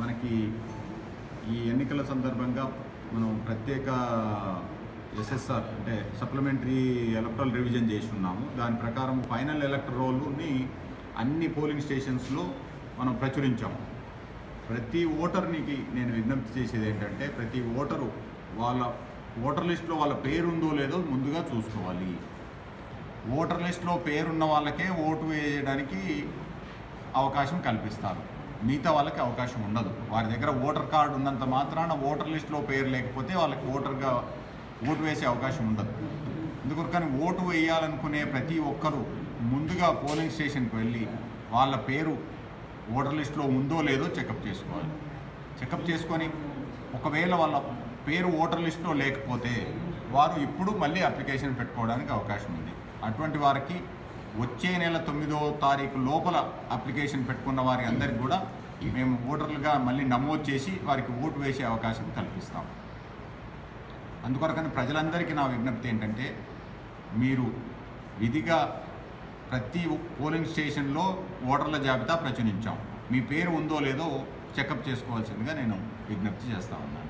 మనకి ఈ ఎన్నికల సందర్భంగా మనం ప్రత్యేక ఎస్ఎస్ఆర్ అంటే సప్లిమెంటరీ ఎలక్ట్రల్ రివిజన్ చేసి ఉన్నాము దాని ప్రకారం ఫైనల్ ఎలక్టర్ రోల్ని అన్ని పోలింగ్ స్టేషన్స్లో మనం ప్రచురించాము ప్రతి ఓటర్నికి నేను విజ్ఞప్తి చేసేది ఏంటంటే ప్రతి ఓటరు వాళ్ళ ఓటర్ లిస్ట్లో వాళ్ళ పేరు ఉందో లేదో ముందుగా చూసుకోవాలి ఓటర్ లిస్ట్లో పేరున్న వాళ్ళకే ఓటు వేయడానికి అవకాశం కల్పిస్తారు మిగతా వాళ్ళకి అవకాశం ఉండదు వారి దగ్గర ఓటర్ కార్డు ఉన్నంత మాత్రాన ఓటర్ లిస్ట్లో పేరు లేకపోతే వాళ్ళకి ఓటర్గా ఓటు వేసే అవకాశం ఉండదు అందుకొరకని ఓటు వేయాలనుకునే ప్రతి ఒక్కరూ ముందుగా పోలింగ్ స్టేషన్కి వెళ్ళి వాళ్ళ పేరు ఓటర్ లిస్ట్లో ఉందో లేదో చెకప్ చేసుకోవాలి చెకప్ చేసుకొని ఒకవేళ వాళ్ళ పేరు ఓటర్ లిస్ట్లో లేకపోతే వారు ఇప్పుడు మళ్ళీ అప్లికేషన్ పెట్టుకోవడానికి అవకాశం ఉంది అటువంటి వారికి వచ్చే నెల తొమ్మిదో తారీఖు లోపల అప్లికేషన్ పెట్టుకున్న వారి అందరికి కూడా మేము ఓటర్లుగా మళ్ళీ నమోదు చేసి వారికి ఓటు వేసే అవకాశం కల్పిస్తాం అందుకొరకని ప్రజలందరికీ నా విజ్ఞప్తి ఏంటంటే మీరు విధిగా ప్రతి పోలింగ్ స్టేషన్లో ఓటర్ల జాబితా ప్రచురించాం మీ పేరు ఉందో లేదో చెకప్ చేసుకోవాల్సిందిగా నేను విజ్ఞప్తి చేస్తా ఉన్నాను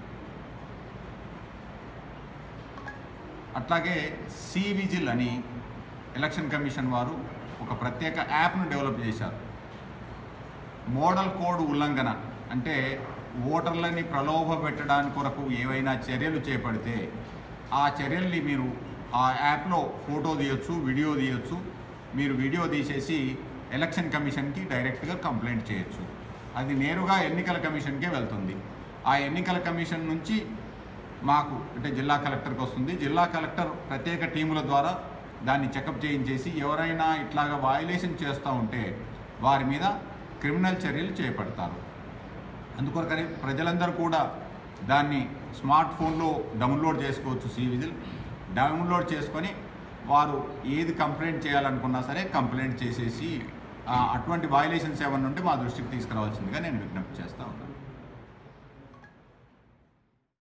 అట్లాగే సి విజిల్ అని ఎలక్షన్ కమిషన్ వారు ఒక ప్రత్యేక యాప్ను డెవలప్ చేశారు మోడల్ కోడ్ ఉల్లంఘన అంటే ఓటర్లని ప్రలోభ పెట్టడానికి కొరకు ఏవైనా చర్యలు చేపడితే ఆ చర్యల్ని మీరు ఆ యాప్లో ఫోటో తీయొచ్చు వీడియో తీయొచ్చు మీరు వీడియో తీసేసి ఎలక్షన్ కమిషన్కి డైరెక్ట్గా కంప్లైంట్ చేయొచ్చు అది నేరుగా ఎన్నికల కమిషన్కే వెళ్తుంది ఆ ఎన్నికల కమిషన్ నుంచి మాకు అంటే జిల్లా కలెక్టర్కి వస్తుంది జిల్లా కలెక్టర్ ప్రత్యేక టీముల ద్వారా దాన్ని చెకప్ చేయించేసి ఎవరైనా ఇట్లాగా వయలేషన్ చేస్తూ ఉంటే వారి మీద క్రిమినల్ చర్యలు చేపడతారు అందుకొరకని ప్రజలందరూ కూడా దాన్ని స్మార్ట్ ఫోన్లో డౌన్లోడ్ చేసుకోవచ్చు సి విజిల్ డౌన్లోడ్ చేసుకొని వారు ఏది కంప్లైంట్ చేయాలనుకున్నా సరే కంప్లైంట్ చేసేసి ఆ, అటువంటి వయలేషన్స్ ఏమన్నా ఉంటే మా దృష్టికి తీసుకురావాల్సిందిగా నేను విజ్ఞప్తి చేస్తా ఉన్నాను